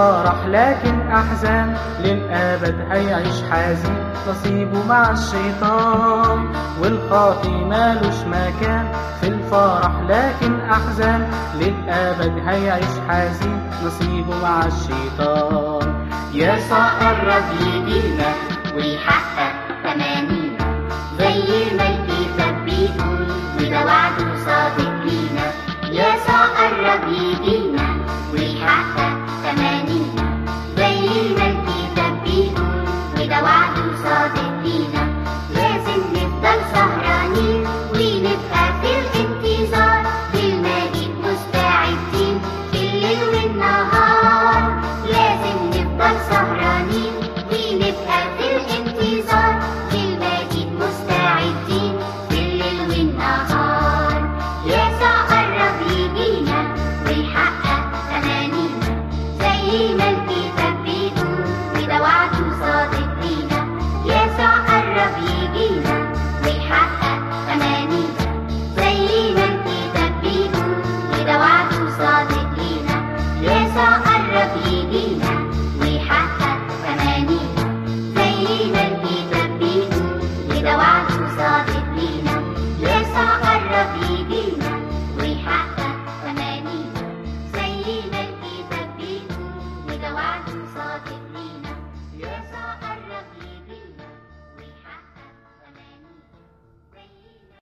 الفرح لكن أحزان للأبد هيعيش حزين نصيبه مع الشيطان والخاطي مالوش مكان في الفرح لكن أحزان للأبد هيعيش حزين نصيبه مع الشيطان يسوع قرب يجينا ويحقق تمانينا زي ما الكتاب بيقول وده وعده صادق لينا يسوع قرب يجينا ويحقق تمانينا زي ما الكتاب بيقول وده وعده صادق لينا لازم نفضل سهرانين ونبقى في الانتظار للمجيد مستعدين الليل والنهار لازم نفضل سهرانين ونبقى في الانتظار للمجيد مستعدين الليل والنهار يسوع قرب يجينا ويحقق تمانينا زي ما الكتاب